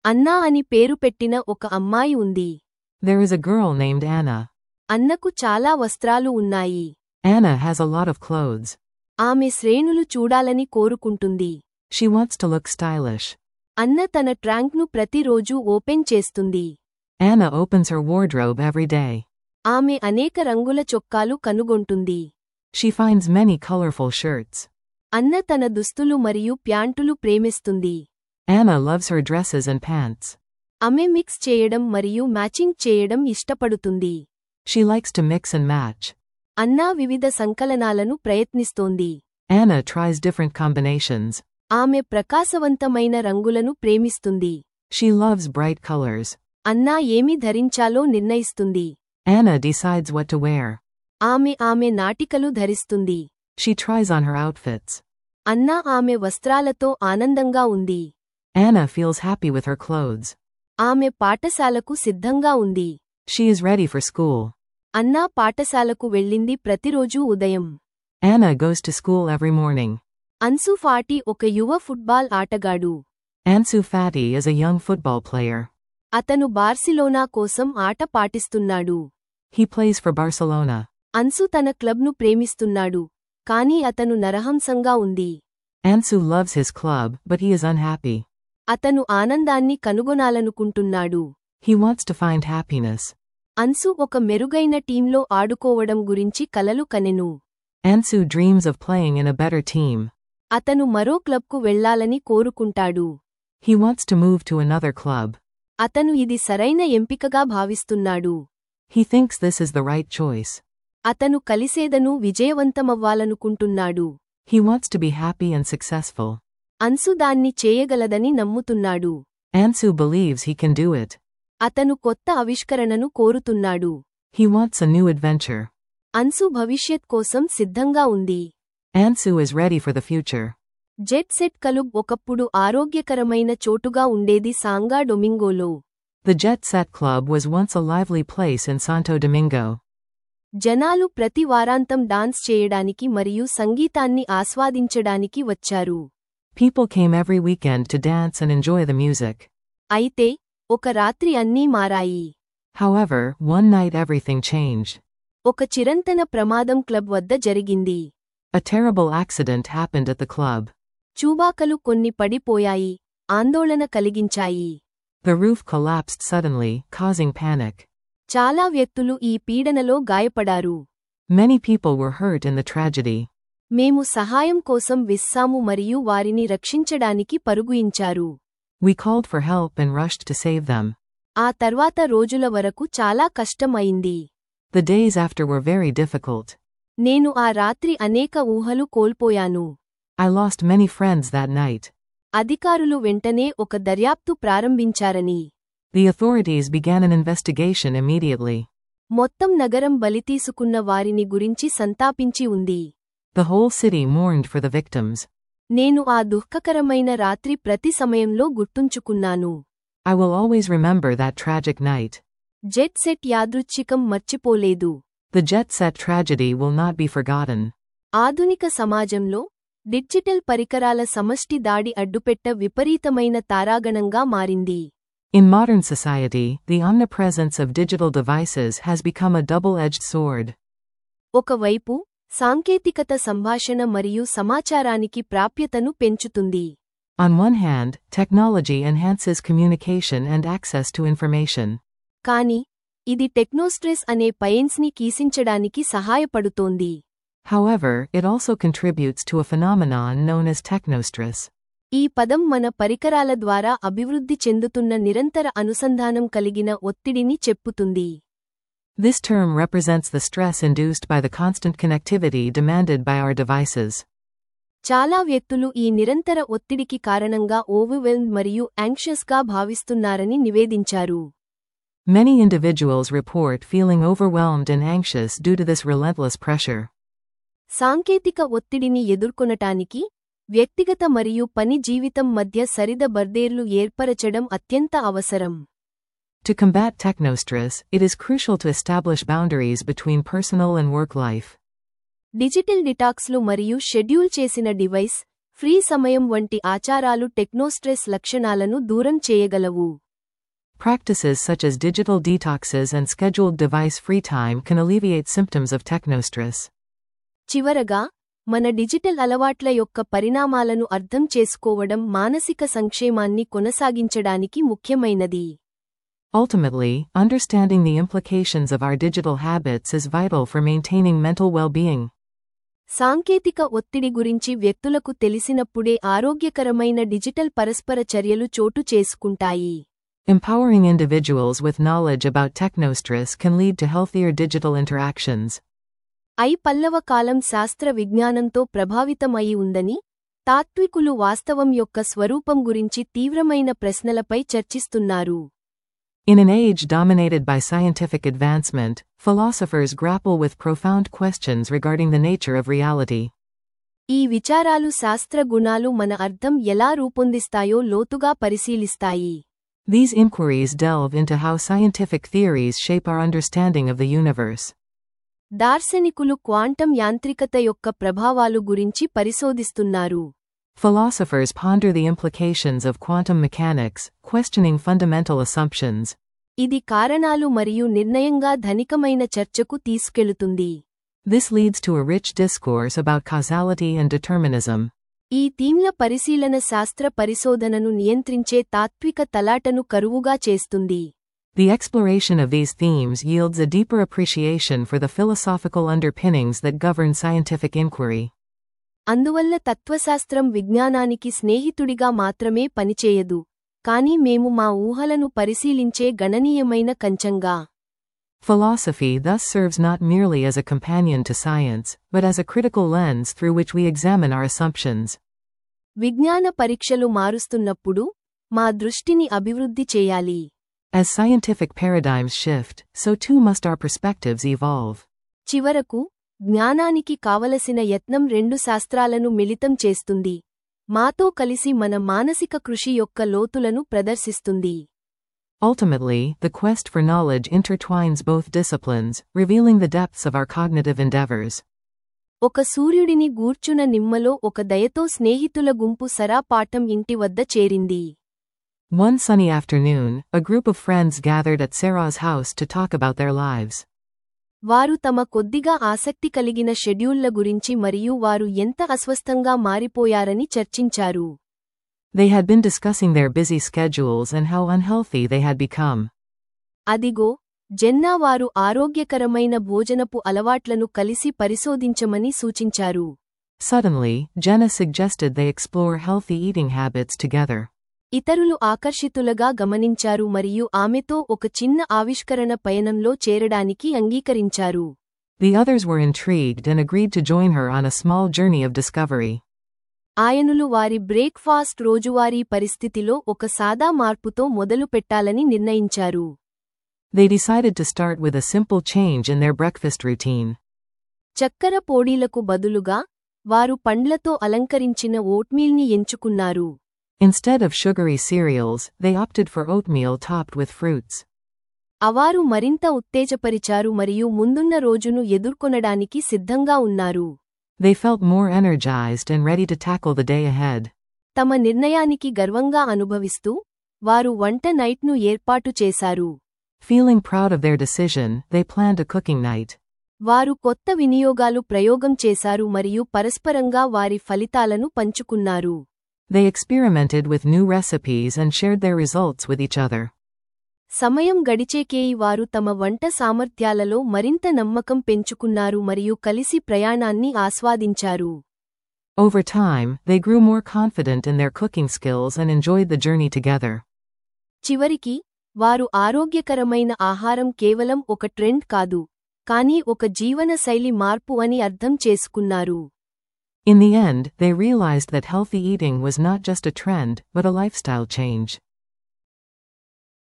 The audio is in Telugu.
అన్నా అని పేరు పెట్టిన ఒక అమ్మాయి ఉంది There is a girl named Anna. అన్నకు చాలా వస్త్రాలు ఉన్నాయి Anna has a lot of clothes. ఆమె శ్రేణులు చూడాలని కోరుకుంటుంది She wants to look stylish. అన్న తన ట్రాంక్ను ప్రతిరోజూ ఓపెన్ చేస్తుంది Anna opens her wardrobe every day. ఆమె అనేక రంగుల చొక్కాలు కనుగొంటుంది She finds many colorful shirts. అన్న తన దుస్తులు మరియు ప్యాంటులు ప్రేమిస్తుంది Anna loves her dresses and pants. ఆమె మిక్స్ చేయడం మరియు మ్యాచింగ్ చేయడం ఇష్టపడుతుంది She likes to mix and match. అన్నా వివిధ సంకలనాలను ప్రయత్నిస్తోంది Anna tries different combinations. ఆమె ప్రకాశవంతమైన రంగులను ప్రేమిస్తుంది She loves bright colors. అన్నా ఏమి ధరించాలో నిర్ణయిస్తుంది Anna decides what to wear. ఆమె ఆమె నాటికలు ధరిస్తుంది She tries on her outfits. అన్నా ఆమె వస్త్రాలతో ఆనందంగా ఉంది Anna feels happy with her clothes. ఆమె పాఠశాలకు సిద్ధంగా ఉంది She is ready for school. అన్నా పాఠశాలకు వెళ్ళింది ప్రతిరోజూ ఉదయం Anna goes to school every morning. అన్సు ఫాటి ఒక యువ ఫుట్బాల్ ఆటగాడు Ansu Fati is a young football player. అతను బార్సిలోనా కోసం ఆట పాటిస్తున్నాడు He plays for Barcelona. అన్సు తన క్లబ్ను ప్రేమిస్తున్నాడు కాని అతను నరహంసంగా ఉంది Ansu loves his club, but he is unhappy. అతను ఆనందాన్ని కనుగొనాలనుకుంటున్నాడు He wants to find happiness. అన్సు ఒక మెరుగైన టీంలో ఆడుకోవడం గురించి కలలు కనెను Ansu dreams of playing in a better team. అతను మరో క్లబ్కు వెళ్లాలని కోరుకుంటాడు He wants to move to another club. అతను ఇది సరైన ఎంపికగా భావిస్తున్నాడు He thinks this is the right choice. అతను కలిసేదను విజయవంతమవ్వాలనుకుంటున్నాడు He wants to be happy and successful. అన్సు దాన్ని చేయగలదని నమ్ముతున్నాడు Ansu believes he can do it. అతను కొత్త ఆవిష్కరణను కోరుతున్నాడు He wants a new adventure. అన్సు భవిష్యత్ కోసం సిద్ధంగా ఉంది Ansu is ready for the future. Jet set club ఒకప్పుడు ఆరోగ్యకరమైన చోటుగా ఉండేది సాంగా డొమింగోలో The Jet Set Club was once a lively place in Santo Domingo. జనాలు ప్రతి వారాంతం డాన్స్ చేయడానికి మరియు సంగీతాన్ని ఆస్వాదించడానికి వచ్చారు People came every weekend to dance and enjoy the music. అయితే ఒక రాత్రి అన్నీ మారాయి However, one night everything changed. ఒక చిరంతన ప్రమాదం క్లబ్ వద్ద జరిగింది A terrible accident happened at the club. చూబాకలు కొన్ని పడిపోయాయి ఆందోళన కలిగించాయి The roof collapsed suddenly, causing panic. చాలా వ్యక్తులు ఈ పీడనలో గాయపడారు Many people were hurt in the tragedy. మేము సహాయం కోసం విస్సాము మరియు వారిని రక్షించడానికి పరుగుయించారు We called for help and rushed to save them. ఆ తర్వాత రోజుల వరకు చాలా కష్టం అయింది The days after were very difficult. నేను ఆ రాత్రి అనేక ఊహలు కోల్పోయాను I lost many friends that night. అధికారులు వెంటనే ఒక దర్యాప్తు ప్రారంభించారని The authorities began an investigation immediately. మొత్తం నగరం బలితీసుకున్న వారిని గురించి సంతాపించి ఉంది The whole city mourned for the victims. నేను ఆ దుఃఖకరమైన రాత్రి ప్రతి సమయంలో గుర్తుంచుకున్నాను I will always remember that tragic night. Jet set యాదృచ్ఛికం మర్చిపోలేదు The jet set tragedy will not be forgotten. ఆధునిక సమాజంలో డిజిటల్ పరికరాల సమష్టి దాడి అడ్డుపెట్ట విపరీతమైన తారాగణంగా మారింది In modern society, the omnipresence of digital devices has become a double edged sword. ఒకవైపు సాంకేతికత సంభాషణ మరియు సమాచారానికి ప్రాప్యతను పెంచుతుంది On one hand, technology enhances communication and access to information. కాని ఇది టెక్నోస్ట్రెస్ అనే పయెన్స్ని కీసించడానికి సహాయపడుతోంది However, it also contributes to a phenomenon known as technostress. ఈ పదం మన పరికరాల ద్వారా అభివృద్ధి చెందుతున్న నిరంతర అనుసంధానం కలిగిన ఒత్తిడిని చెప్పుతుంది This term represents the stress induced by the constant connectivity demanded by our devices. చాలా వ్యక్తులు ఈ నిరంతర ఒత్తిడికి కారణంగా ఓవర్వెల్మ్డ్ మరియు యాంగ్షియస్గా భావిస్తున్నారని నివేదించారు Many individuals report feeling overwhelmed and anxious due to this relentless pressure. సాంకేతిక ఒత్తిడిని ఎదుర్కొనటానికి వ్యక్తిగత మరియు పని జీవితం మధ్య సరిద బర్దేర్లు ఏర్పరచడం అత్యంత అవసరం To combat technostress, it is crucial to establish boundaries between personal and work life. Digital డిటాక్స్లు మరియు షెడ్యూల్ చేసిన డివైస్ ఫ్రీ సమయం వంటి ఆచారాలు టెక్నోస్ట్రెస్ లక్షణాలను దూరం చేయగలవు Practices such as digital detoxes and scheduled device free time can alleviate symptoms of technostress. చివరగా మన డిజిటల్ అలవాట్ల యొక్క పరిణామాలను అర్థం చేసుకోవడం మానసిక సంక్షేమాన్ని కొనసాగించడానికి ముఖ్యమైనది Ultimately, understanding the implications of our digital habits is vital for maintaining mental well being. సాంకేతిక ఒత్తిడి గురించి వ్యక్తులకు తెలిసినప్పుడే ఆరోగ్యకరమైన డిజిటల్ పరస్పర చర్యలు చోటు చేసుకుంటాయి Empowering individuals with knowledge about technostress can lead to healthier digital interactions. ఐ పల్లవ కాలం శాస్త్ర విజ్ఞానంతో ప్రభావితమయి ఉందని తాత్వికులు వాస్తవం యొక్క స్వరూపం గురించి తీవ్రమైన ప్రశ్నలపై చర్చిస్తున్నారు In an age dominated by scientific advancement, philosophers grapple with profound questions regarding the nature of reality. ఈ విచారాలు శాస్త్ర గుణాలు మన అర్థం ఎలా రూపొందిస్తాయో లోతుగా పరిశీలిస్తాయి These inquiries delve into how scientific theories shape our understanding of the universe. దార్శనికులు క్వాంటం యాంత్రికత యొక్క ప్రభావాలు గురించి పరిశోధిస్తున్నారు Philosophers ponder the implications of quantum mechanics, questioning fundamental assumptions. ఇది కారణాలు మరియు నిర్ణయంగా ధనికమైన చర్చకు తీసుకెళుతుంది This leads to a rich discourse about causality and determinism. ఈ థీమ్ల పరిశీలన శాస్త్ర పరిశోధనను నియంత్రించే తాత్విక తలాటను కరువుగా చేస్తుంది The exploration of these themes yields a deeper appreciation for the philosophical underpinnings that govern scientific inquiry. అందువల్ల తత్వశాస్త్రం విజ్ఞానానికి స్నేహితుడిగా మాత్రమే పనిచేయదు కాని మేము మా ఊహలను పరిశీలించే గణనీయమైన కంచంగా Philosophy thus serves not merely as a companion to science, but as a critical lens through which we examine our assumptions. విజ్ఞాన పరీక్షలు మారుస్తున్నప్పుడు మా దృష్టిని అభివృద్ధి చేయాలి As scientific paradigms shift, so too must our perspectives evolve. చివరకు జ్ఞానానికి కావలసిన యత్నం రెండు శాస్త్రాలను మిళితం చేస్తుంది మాతో కలిసి మన మానసిక కృషి యొక్క లోతులను ప్రదర్శిస్తుంది Ultimately, the quest for knowledge intertwines both disciplines, revealing the depths of our cognitive endeavors. ఒక సూర్యుడిని గూర్చున నిమ్మలో ఒక దయతో స్నేహితుల గుంపు సరాపాఠం ఇంటి వద్ద చేరింది One sunny afternoon, a group of friends gathered at Sarah's house to talk about their lives. వారు తమ కొద్దిగా ఆసక్తి కలిగిన షెడ్యూళ్ల గురించి మరియు వారు ఎంత అస్వస్థంగా మారిపోయారని చర్చించారు They had been discussing their busy schedules and how unhealthy they had become. అదిగో జెన్నా వారు ఆరోగ్యకరమైన భోజనపు అలవాట్లను కలిసి పరిశోధించమని సూచించారు Suddenly, Jenna suggested they explore healthy eating habits together. ఇతరులు ఆకర్షితులగా గమనించారు మరియు ఆమెతో ఒక చిన్న ఆవిష్కరణ పయనంలో చేరడానికి అంగీకరించారు The others were intrigued and agreed to join her on a small journey of discovery. ఆయనులు వారి బ్రేక్ఫాస్ట్ రోజువారీ పరిస్థితిలో ఒక సాదా మార్పుతో మొదలుపెట్టాలని నిర్ణయించారు They decided to start with a simple change in their breakfast routine. చక్కెర పోడీలకు బదులుగా వారు పండ్లతో అలంకరించిన ఓట్మీల్ని ఎంచుకున్నారు Instead of sugary cereals, they opted for oatmeal topped with fruits. అవారు మరింత ఉత్తేజపరిచారు మరియు ముందున్న రోజును ఎదుర్కొనడానికి సిద్ధంగా ఉన్నారు They felt more energized and ready to tackle the day ahead. తమ నిర్ణయానికి గర్వంగా అనుభవిస్తూ వారు వంట నైట్ను ఏర్పాటు చేశారు Feeling proud of their decision, they planned a cooking night. వారు కొత్త వినియోగాలు ప్రయోగం చేశారు మరియు పరస్పరంగా వారి ఫలితాలను పంచుకున్నారు They experimented with new recipes and shared their results with each other. సమయం గడిచేకేయి వారు తమ వంట సామర్థ్యాలలో మరింత నమ్మకం పెంచుకున్నారు మరియు కలిసి ప్రయాణాన్ని ఆస్వాదించారు Over time, they grew more confident in their cooking skills and enjoyed the journey together. చివరికి వారు ఆరోగ్యకరమైన ఆహారం కేవలం ఒక ట్రెండ్ కాదు కానీ ఒక జీవనశైలి మార్పు అని అర్థం చేసుకున్నారు In the end, they realized that healthy eating was not just a trend, but a lifestyle change.